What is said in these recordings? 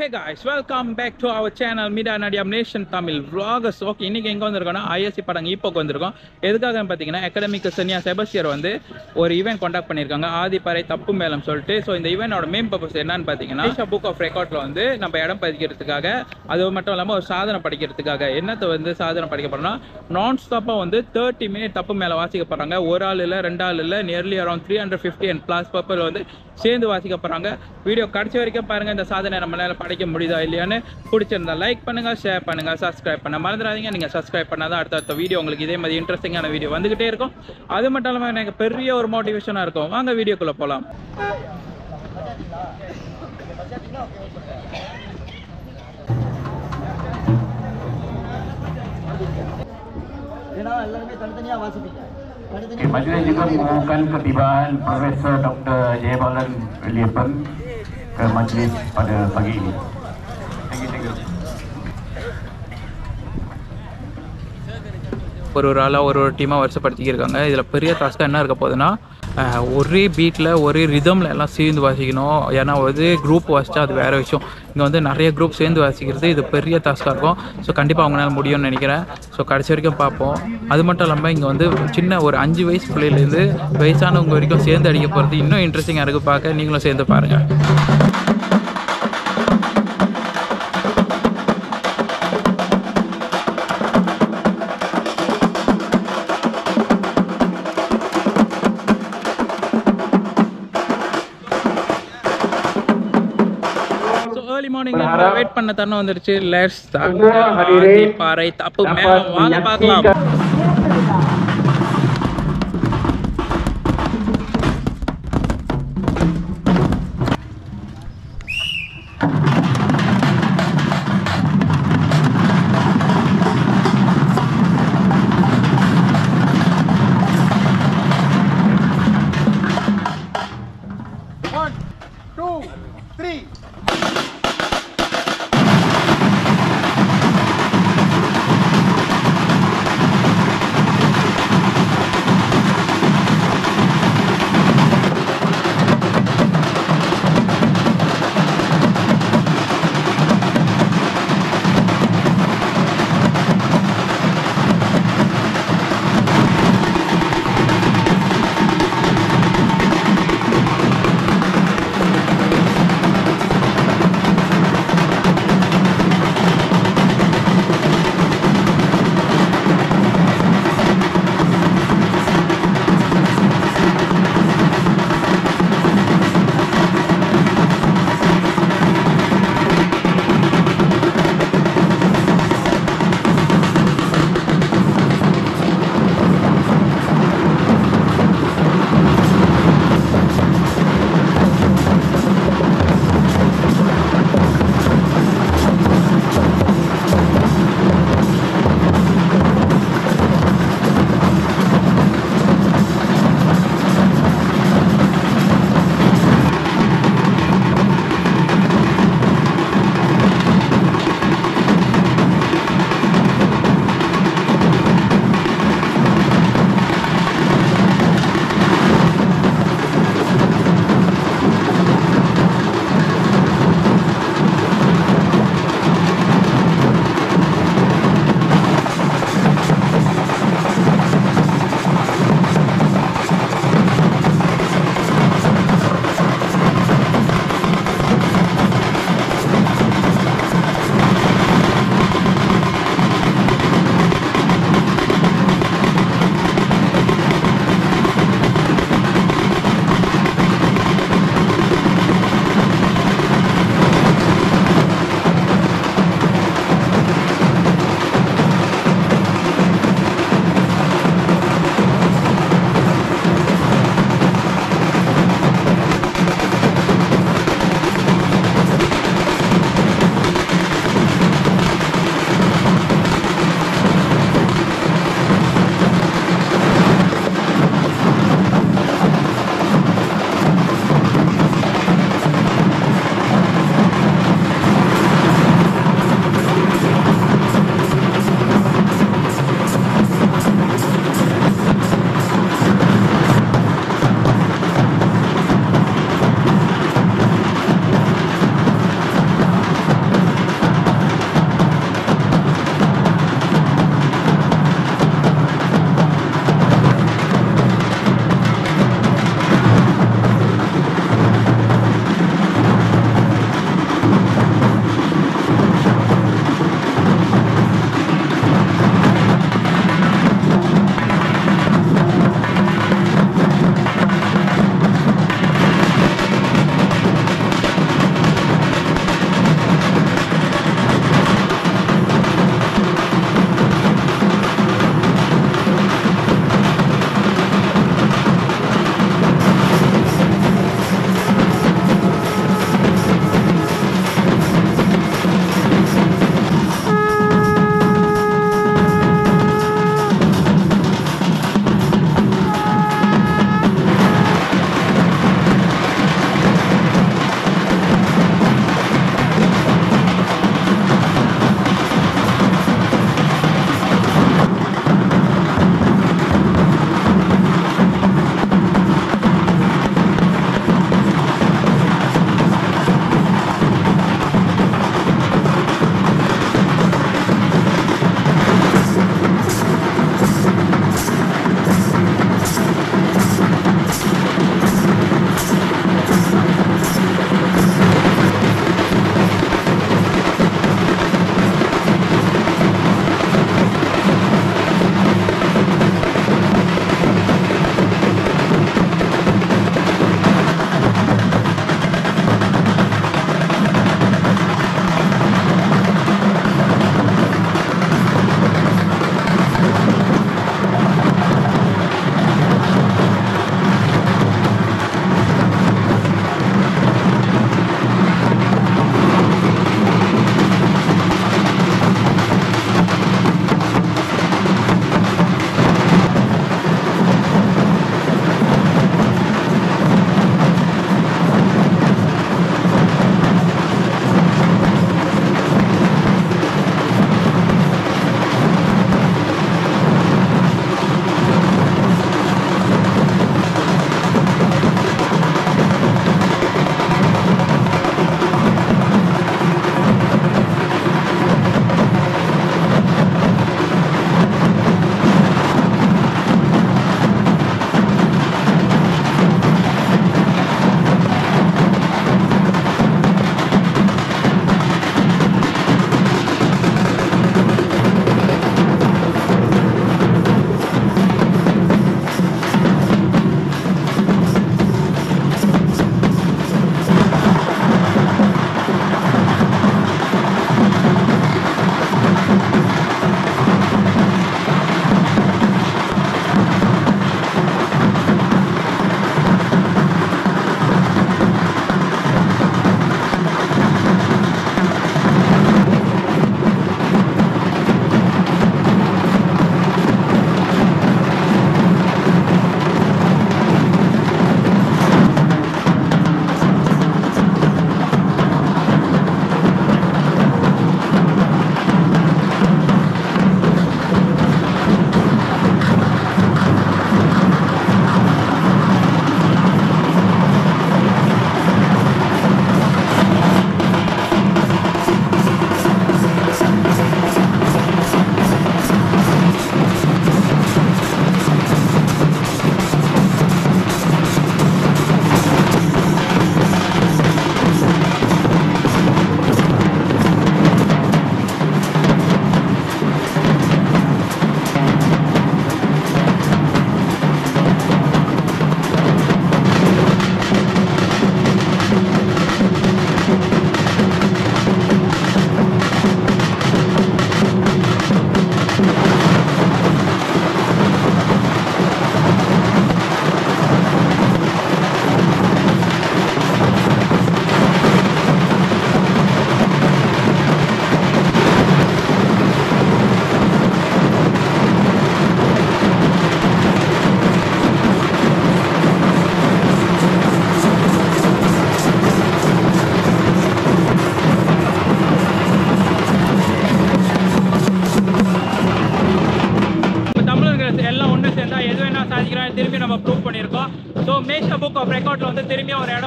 guys, welcome back to our channel Mida Nadiam Nation Tamil Vloggers. Okay இன்னைக்கு எங்க வந்திருக்கோம்னா ISC படங்க ஈப்போக்கு வந்திருக்கோம் எதுக்காக பார்த்தீங்கன்னா அகாடமிக் சனியா செபஸ்டியர் வந்து ஒரு ஈவெண்ட் கண்டக்ட் பண்ணியிருக்காங்க ஆதிப்பறை தப்பு மேலம் சொல்லிட்டு ஸோ இந்த ஈவெண்டோட மெயின் பர்பஸ் என்னன்னு பார்த்தீங்கன்னா புக் ஆஃப் ரெக்கார்ட்ல வந்து நம்ம இடம் பதிக்கிறதுக்காக அது மட்டும் இல்லாமல் ஒரு சாதனை படிக்கிறதுக்காக என்னத்தை வந்து சாதனை படிக்க போறோம்னா நான் ஸ்டாப்பாக வந்து தேர்ட்டி மினிட் தப்பு மேலே வாசிக்க போறாங்க ஒரு ஆள் இல்லை ரெண்டு ஆள் இல்லை nearly around three hundred fifty and plus people வந்து சேர்ந்து வாசிக்க போறாங்க வீடியோ கடைசி வரைக்கும் பாருங்க இந்த சாதனை நம்மளால படிக்க முடியுதா இல்லையான்னு பிடிச்சிருந்தா லைக் பண்ணுங்க ஷேர் பண்ணுங்க சப்ஸ்கிரைப் பண்ண மறந்துடாதீங்க நீங்க சப்ஸ்கிரைப் பண்ணாதான் அடுத்தடுத்த வீடியோ உங்களுக்கு இதே மாதிரி இன்ட்ரெஸ்டிங்கான வீடியோ வந்துகிட்டே இருக்கும் அது மட்டும் இல்லாமல் எனக்கு பெரிய ஒரு மோட்டிவேஷனா இருக்கும் வாங்க வீடியோக்குள்ள போலாம் ஏன்னா எல்லாருமே தனித்தனியாக வாசிப்பீங்க Okay, தனித்தனியாக majlis juga mengumumkan ketibaan Profesor Dr. Jayabalan Williamson ke majlis pada pagi ini. Thank you, thank you. ஒரு ஒரு ஆளாக ஒரு ஒரு டீமாக வருஷப்படுத்திக்கிருக்காங்க இதில் பெரிய டாஸ்க்காக என்ன இருக்க போகுதுன்னா அஹ், ஒரே பீட்டில் ஒரே ரிதமில் எல்லாம் சேர்ந்து வாசிக்கணும் ஏன்னா வந்து குரூப் வாசிச்சா அது வேறு விஷயம் இங்கே வந்து நிறைய குரூப் சேர்ந்து வாசிக்கிறது இது பெரிய டாஸ்க்காக இருக்கும் ஸோ கண்டிப்பாக அவங்களால முடியும்னு நினைக்கிறேன் ஸோ கடைசி வரைக்கும் பார்ப்போம் அது மட்டும் இல்லாமல் இங்கே வந்து சின்ன ஒரு அஞ்சு வயசு பிள்ளையிலேருந்து வயசானவங்க வரைக்கும் சேர்ந்து அடிக்க போகிறது இன்னும் இன்ட்ரெஸ்டிங்காக இருக்குது பார்க்க நீங்களும் சேர்ந்து பாருங்கள் ஸோ ஏர்லி மார்னிங் வெயிட் பண்ண தருணம் வந்துருச்சு லெட்ஸ் ஆதி பாறை தப்பு மேல வாங்க பார்க்கலாம் ஒன் டூ த்ரீ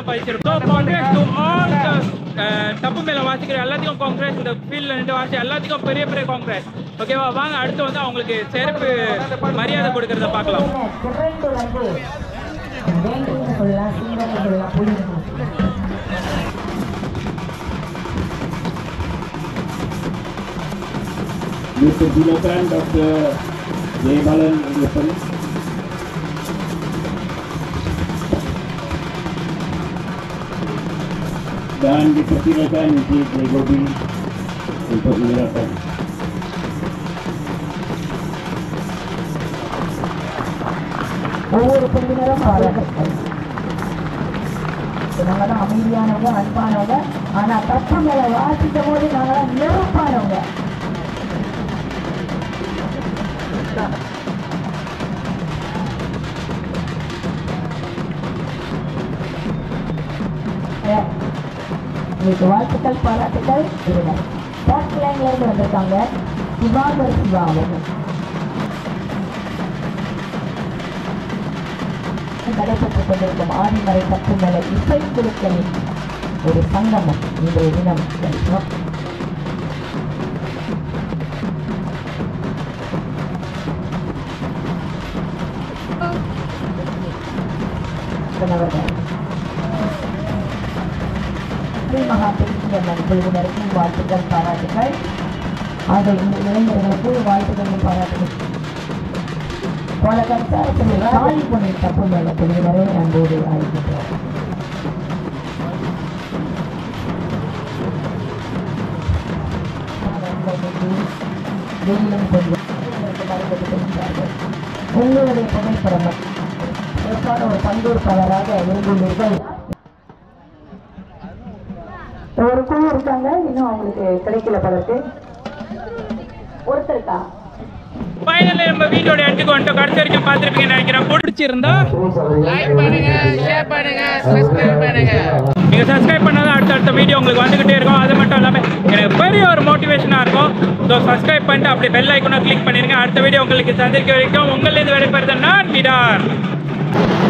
பதிச்சிருக்கோம் ஸோ காங்கிரஸ் டு ஆல் தப்பு மேல வாசிக்கிற எல்லாத்துக்கும் காங்கிரஸ் இந்த ஃபீல்ட்ல நின்று வாசி எல்லாத்துக்கும் பெரிய பெரிய காங்கிரஸ் ஓகேவா வாங்க அடுத்து வந்து அவங்களுக்கு சிறப்பு மரியாதை கொடுக்கறத பார்க்கலாம் திரண்டு வந்து வேண்டின்னு சொல்லலாம் சீரன்னு சொல்லலாம் புரியுது Dipersilakan Dr. Jaybalan Aliapan. Dan dipersilakan Encik Legobi untuk menyerahkan. ஒவ்வொரு பிரிவினரும் பாராட்டுக்கள் நாங்களாம் அமைதியானவங்க அன்பானவங்க ஆனா தப்பு மேல வாசிக்கும் போது நாங்களாம் நெருப்பானவங்க ஏ, உங்களுக்கு வாழ்த்துக்கள் பாராட்டுக்கள் இருங்க ஸ்பாட் லைன்ல இருந்து வந்திருக்காங்க சிவாகர் சிவா அவங்க நடைபெற்றுக் கொண்டிருக்கும் ஆதிமறை தப்பு மேல இசை குழுக்களின் ஒரு சங்கமம் இன்றைய தினம் நடைபெறும். அவர்கள் ஸ்ரீ மகா திருச்சியம்மன் குழுவினருக்கு வாழ்த்துக்கள் பாராட்டுகள் ஆக இந்த இளைஞர்களுக்கு வாழ்த்துக்கள் பாராட்டுகள் பல கருத்தாரத்தில் காலி பொண்ணு தப்பு மேல குழுவினரை அன்போடு அழைக்கின்றோம் வெயிலும் கொஞ்சம் உங்களுடைய புகைப்படம் சிறப்பான ஒரு பங்கேற்பாளராக விரும்புகிறீர்கள் ஒரு குழு இருக்காங்க இன்னும் அவங்களுக்கு கிடைக்கல பலருக்கு ஒருத்தருக்கா ஃபைனலி நம்ம வீடியோட எடுத்துக்கு வந்துட்டோம் கடைசி வரைக்கும் பார்த்துருப்பீங்கன்னு நினைக்கிறேன் பிடிச்சிருந்தா நீங்கள் சப்ஸ்கிரைப் பண்ணாதான் அடுத்தடுத்த வீடியோ உங்களுக்கு வந்துகிட்டே இருக்கும் அது மட்டும் இல்லாமல் எனக்கு பெரிய ஒரு மோட்டிவேஷனாக இருக்கும் ஸோ சப்ஸ்கிரைப் பண்ணிட்டு அப்படி பெல் ஐக்கனை கிளிக் பண்ணிருங்க அடுத்த வீடியோ உங்களுக்கு சந்திக்க வரைக்கும் உங்களிலிருந்து விடைபெறுது நான் விடார்